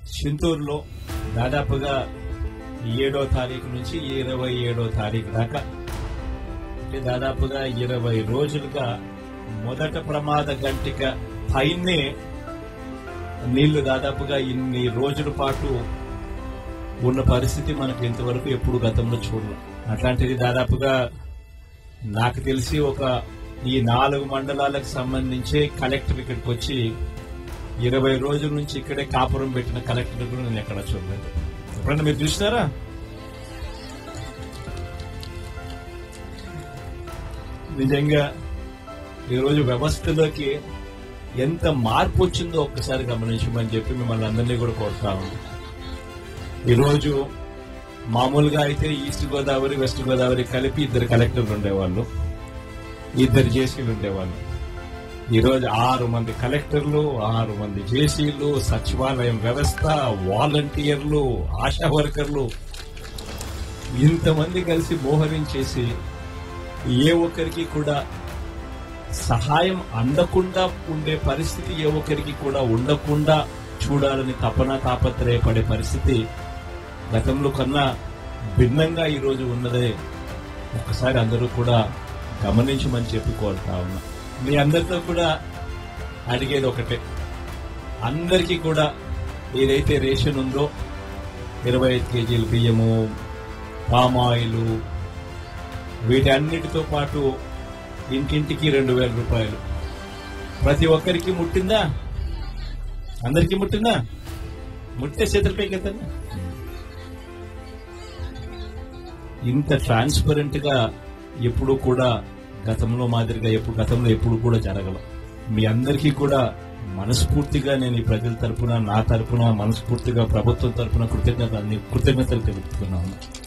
చింతూరులో దాదాపుగా ఏడో తారీఖు నుంచి ఇరవై ఏడో తారీఖు దాకా అంటే దాదాపుగా ఇరవై రోజులుగా మొదట ప్రమాద గంటిక పైనే నీళ్లు దాదాపుగా ఇన్ని రోజుల పాటు ఉన్న పరిస్థితి మనకు ఇంతవరకు ఎప్పుడు గతంలో చూడలేదు అట్లాంటిది దాదాపుగా నాకు తెలిసి ఒక ఈ నాలుగు మండలాలకు సంబంధించి కలెక్టర్ ఇక్కడికి వచ్చి ఇరవై రోజుల నుంచి ఇక్కడే కాపురం పెట్టిన కలెక్టర్ కూడా నేను ఎక్కడ చూడలేదు ఎప్పుడన్నా మీరు చూసినారా నిజంగా ఈరోజు వ్యవస్థలోకి ఎంత మార్పు వచ్చిందో ఒక్కసారి గమనించమని చెప్పి మిమ్మల్ని అందరినీ కూడా కోరుతా ఉన్నాం ఈరోజు మామూలుగా అయితే ఈస్ట్ గోదావరి వెస్ట్ గోదావరి కలిపి ఇద్దరు కలెక్టర్లు ఉండేవాళ్ళు ఇద్దరు జేసీలు ఉండేవాళ్ళు ఈరోజు ఆరు మంది కలెక్టర్లు ఆరు మంది జేసీలు సచివాలయం వ్యవస్థ వాలంటీర్లు ఆశా వర్కర్లు ఇంతమంది కలిసి మోహరించేసి ఏ ఒక్కరికి కూడా సహాయం అందకుండా ఉండే పరిస్థితి ఏ ఒక్కరికి కూడా ఉండకుండా చూడాలని తపన తాపత్రయపడే పరిస్థితి గతంలో కన్నా భిన్నంగా ఈరోజు ఉన్నదే ఒకసారి అందరూ కూడా గమనించమని చెప్పి కోరుతా ఉన్నా మీ అందరితో కూడా అడిగేది ఒకటే అందరికీ కూడా ఏదైతే రేషన్ ఉందో ఇరవై ఐదు కేజీల బియ్యము పామాయిలు వీటన్నిటితో పాటు ఇంటింటికి రెండు వేల రూపాయలు ప్రతి ఒక్కరికి ముట్టిందా అందరికీ ముట్టిందా ముట్టే చేతులపై కదా ఇంత ట్రాన్స్పరెంట్ గా ఎప్పుడు కూడా గతంలో మాదిరిగా ఎప్పుడు గతంలో ఎప్పుడు కూడా జరగల మీ అందరికీ కూడా మనస్ఫూర్తిగా నేను ఈ ప్రజల తరపున నా తరపున మనస్ఫూర్తిగా ప్రభుత్వం తరపున కృతజ్ఞత కృతజ్ఞతలు తెలుపుతున్నాను